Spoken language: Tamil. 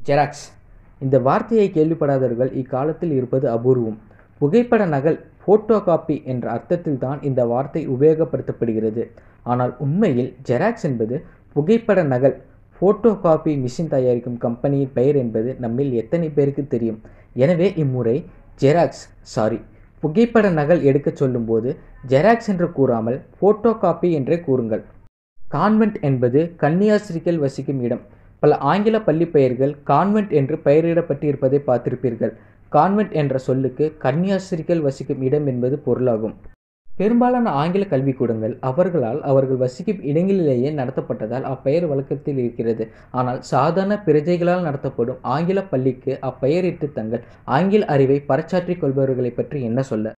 ஜெராக்ஸ் இந்த வார்த்தையை கேள்விப்படாதவர்கள் இக்காலத்தில் இருப்பது அபூர்வம் புகைப்பட நகல் ஃபோட்டோ காப்பி என்ற அர்த்தத்தில் தான் இந்த வார்த்தை உபயோகப்படுத்தப்படுகிறது ஆனால் உண்மையில் ஜெராக்ஸ் என்பது புகைப்பட நகல் ஃபோட்டோ காப்பி மிஷின் தயாரிக்கும் கம்பெனியின் பெயர் என்பது நம்மில் எத்தனை பேருக்கு தெரியும் எனவே இம்முறை ஜெராக்ஸ் சாரி புகைப்பட நகல் எடுக்கச் சொல்லும்போது ஜெராக்ஸ் என்று கூறாமல் ஃபோட்டோ காப்பி என்றே கூறுங்கள் கான்வென்ட் என்பது கன்னியாஸ்திரிகள் வசிக்கும் இடம் பல ஆங்கில பள்ளி பெயர்கள் கான்வென்ட் என்று பெயரிடப்பட்டிருப்பதை பார்த்திருப்பீர்கள் கான்வென்ட் என்ற சொல்லுக்கு கன்னியாஸ்திரிகள் வசிக்கும் இடம் என்பது பொருளாகும் பெரும்பாலான ஆங்கில கல்விக்கூடங்கள் அவர்களால் அவர்கள் வசிக்கும் இடங்களிலேயே நடத்தப்பட்டதால் அப்பெயர் வழக்கத்தில் இருக்கிறது ஆனால் சாதாரண பிரஜைகளால் நடத்தப்படும் ஆங்கில பள்ளிக்கு அப்பெயரிட்டு தங்கள் ஆங்கில அறிவை பறைசாற்றிக் கொள்பவர்களை பற்றி என்ன சொல்ல